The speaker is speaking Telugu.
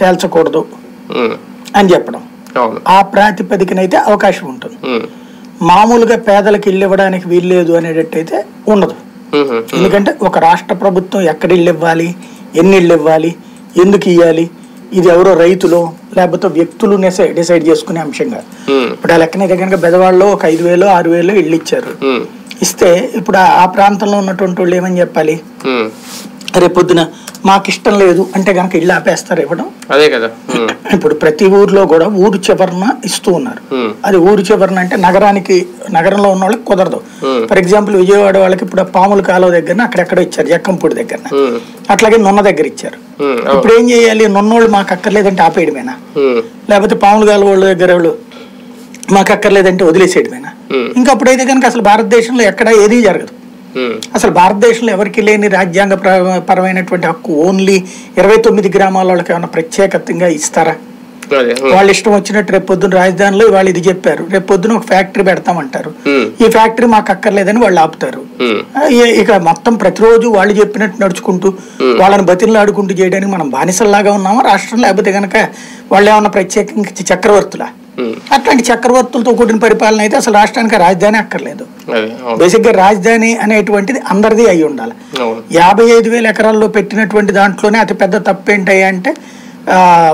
తేల్చకూడదు ఉమ్, అని చెప్పడం అవును ఆ ప్రాతిపదికనైతే అవకాశం ఉంటుంది ఉమ్, మామూలుగా పేదలకు ఇల్లు ఇవ్వడానికి వీల్లేదు అనేటట్టయితే ఉండదు ఉమ్, ఉమ్, ఎందుకంటే ఒక రాష్ట్ర ప్రభుత్వం ఎక్కడ ఇల్లు ఇవ్వాలి ఎన్ని ఇళ్ళు ఇవ్వాలి ఎందుకు ఇవ్వాలి ఇది ఎవరో రైతులు లేకపోతే వ్యక్తులు డిసైడ్ చేసుకునే అంశంగా ఉమ్, ఇప్పుడు ఆ లెక్కనైతే కనుక బెదవాళ్ళు ఒక ఐదు వేలు ఆరు వేలు ఇళ్ళు ఇచ్చారు ఉమ్, ఇస్తే ఇప్పుడు ఆ- ఆ ప్రాంతంలో ఉన్నటువంటి వాళ్ళు ఏమని చెప్పాలి ఉమ్, రేపొద్దున మాకు ఇష్టం లేదు అంటే కనుక ఇల్లు ఆపేస్తారు ఇవ్వడం అదే కదా ఉమ్, ఇప్పుడు ప్రతి ఊర్లో కూడా ఊరు చివరన ఇస్తూ ఉన్నారు ఉమ్, అది ఊరు చివరన అంటే నగరానికి నగరంలో ఉన్న వాళ్ళకి కుదరదు Hmm. ఫర్ ఎగ్జాంపుల్ విజయవాడ వాళ్ళకి ఇప్పుడు ఆ పాముల కాలువ దగ్గర అక్కడెక్కడ ఇచ్చారు జక్కంపూడి దగ్గర ఉమ్, అట్లాగే నున్న దగ్గర ఇచ్చారు ఉమ్, అవును ఇప్పుడు ఏం చేయాలి నున్నోళ్ళు మాకు అక్కర్లేదంటే ఆపేయడమేనా ఉమ్, లేకపోతే పాముల కాలువ వాళ్ళ దగ్గర వాళ్ళు మాకు అక్కర్లేదంటే వదిలేసేయడమేనా Hmm. ఇంకా అప్పుడైతే కనుక అసలు భారతదేశంలో ఎక్కడ ఏదీ జరగదు ఉమ్, అసలు భారతదేశంలో ఎవరికి లేని రాజ్యాంగ ప్ర- పరమైనటువంటి హక్కు ఓన్లీ ఇరవై తొమ్మిది గ్రామాల వాళ్ళకి ఏమైనా ప్రత్యేకతంగా ఇస్తారా అదే ఉమ్, వాళ్ళ ఇష్టం వచ్చినట్టు రేపు పొద్దున రాజధానిలో వాళ్ళు ఇది చెప్పారు రేపు పొద్దున ఒక ఫ్యాక్టరీ పెడతామంటారు ఉమ్, ఈ ఫ్యాక్టరీ మాకు అక్కర్లేదని వాళ్ళు ఆపుతారు ఉమ్, ఆ, ఇ- ఇక మొత్తం ప్రతిరోజు వాళ్ళు చెప్పినట్టు నడుచుకుంటూ వాళ్ళని బతిలు ఆడుకుంటూ చేయడానికి మనం బానిసల్లాగా ఉన్నామా రాష్ట్రం లేకపోతే కనుక వాళ్ళు ఏమన్నా ప్రత్యేకించి చక్రవర్తులా ఉమ్, అట్లాంటి చక్రవర్తులతో కూడిన పరిపాలన అయితే అసలు రాష్ట్రానికి రాజధాని అక్కర్లేదు అదే అవును బేసిక్ గా రాజధాని అనేటువంటిది అందరిది అయి ఉండాలి అవును యాభై ఐదు వేల ఎకరాల్లో పెట్టినటువంటి దాంట్లోనే అతి పెద్ద తప్పు ఏంటయ్యా అంటే ఆ,